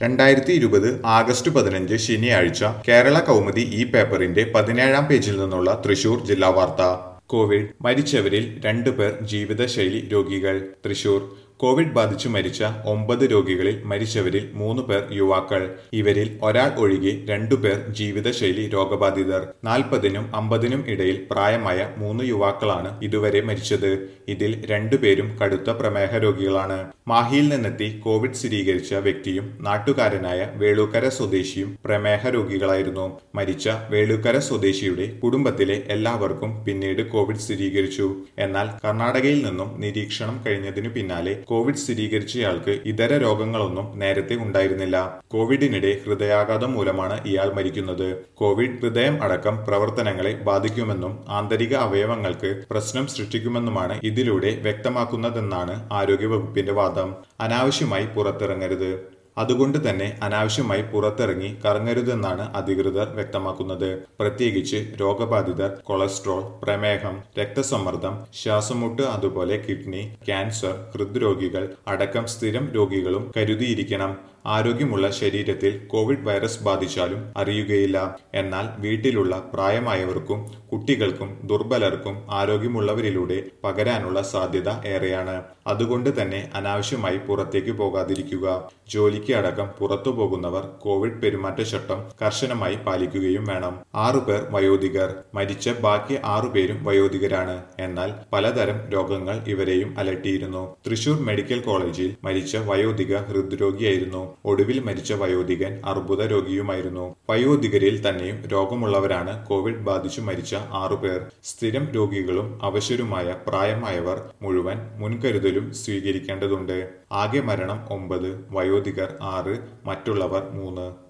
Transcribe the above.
രണ്ടായിരത്തി ഇരുപത് ആഗസ്റ്റ് പതിനഞ്ച് ശനിയാഴ്ച കേരള കൗമുദി ഈ പേപ്പറിന്റെ പതിനേഴാം പേജിൽ നിന്നുള്ള തൃശൂർ ജില്ലാ വാർത്ത കോവിഡ് മരിച്ചവരിൽ രണ്ടുപേർ ജീവിതശൈലി രോഗികൾ തൃശൂർ കോവിഡ് ബാധിച്ചു മരിച്ച ഒമ്പത് രോഗികളിൽ മരിച്ചവരിൽ മൂന്ന് പേർ യുവാക്കൾ ഇവരിൽ ഒരാൾ ഒഴികെ രണ്ടുപേർ ജീവിതശൈലി രോഗബാധിതർ നാൽപ്പതിനും അമ്പതിനും ഇടയിൽ പ്രായമായ മൂന്ന് യുവാക്കളാണ് ഇതുവരെ മരിച്ചത് ഇതിൽ രണ്ടുപേരും കടുത്ത പ്രമേഹ രോഗികളാണ് മാഹിയിൽ നിന്നെത്തി കോവിഡ് സ്ഥിരീകരിച്ച വ്യക്തിയും നാട്ടുകാരനായ വേളൂക്കര സ്വദേശിയും പ്രമേഹ രോഗികളായിരുന്നു മരിച്ച വേളൂക്കര സ്വദേശിയുടെ കുടുംബത്തിലെ എല്ലാവർക്കും പിന്നീട് കോവിഡ് സ്ഥിരീകരിച്ചു എന്നാൽ കർണാടകയിൽ നിന്നും നിരീക്ഷണം കഴിഞ്ഞതിനു പിന്നാലെ കോവിഡ് സ്ഥിരീകരിച്ചയാൾക്ക് ഇതര രോഗങ്ങളൊന്നും നേരത്തെ ഉണ്ടായിരുന്നില്ല കോവിഡിനിടെ ഹൃദയാഘാതം മൂലമാണ് ഇയാൾ മരിക്കുന്നത് കോവിഡ് ഹൃദയം അടക്കം പ്രവർത്തനങ്ങളെ ബാധിക്കുമെന്നും ആന്തരിക അവയവങ്ങൾക്ക് പ്രശ്നം സൃഷ്ടിക്കുമെന്നുമാണ് ഇതിലൂടെ വ്യക്തമാക്കുന്നതെന്നാണ് ആരോഗ്യവകുപ്പിന്റെ വാദം അനാവശ്യമായി പുറത്തിറങ്ങരുത് അതുകൊണ്ട് തന്നെ അനാവശ്യമായി പുറത്തിറങ്ങി കറങ്ങരുതെന്നാണ് അധികൃതർ വ്യക്തമാക്കുന്നത് പ്രത്യേകിച്ച് രോഗബാധിതർ കൊളസ്ട്രോൾ പ്രമേഹം രക്തസമ്മർദ്ദം ശ്വാസമുട്ട് അതുപോലെ കിഡ്നി ക്യാൻസർ ഹൃദ്രോഗികൾ അടക്കം സ്ഥിരം രോഗികളും കരുതിയിരിക്കണം ആരോഗ്യമുള്ള ശരീരത്തിൽ കോവിഡ് വൈറസ് ബാധിച്ചാലും അറിയുകയില്ല എന്നാൽ വീട്ടിലുള്ള പ്രായമായവർക്കും കുട്ടികൾക്കും ദുർബലർക്കും ആരോഗ്യമുള്ളവരിലൂടെ പകരാനുള്ള സാധ്യത ഏറെയാണ് അതുകൊണ്ട് തന്നെ അനാവശ്യമായി പുറത്തേക്ക് പോകാതിരിക്കുക ജോലിക്ക് അടക്കം പുറത്തു പോകുന്നവർ കോവിഡ് പെരുമാറ്റച്ചട്ടം കർശനമായി പാലിക്കുകയും വേണം ആറുപേർ വയോധികർ മരിച്ച ബാക്കി ആറുപേരും വയോധികരാണ് എന്നാൽ പലതരം രോഗങ്ങൾ ഇവരെയും അലട്ടിയിരുന്നു തൃശൂർ മെഡിക്കൽ കോളേജിൽ മരിച്ച വയോധിക ഹൃദ്രോഗിയായിരുന്നു ഒടുവിൽ മരിച്ച വയോധികൻ അർബുദ രോഗിയുമായിരുന്നു വയോധികരിൽ തന്നെയും രോഗമുള്ളവരാണ് കോവിഡ് ബാധിച്ചു മരിച്ച ആറുപേർ സ്ഥിരം രോഗികളും അവശരുമായ പ്രായമായവർ മുഴുവൻ മുൻകരുതലും സ്വീകരിക്കേണ്ടതുണ്ട് ആകെ മരണം ഒമ്പത് വയോധികർ ആറ് മറ്റുള്ളവർ മൂന്ന്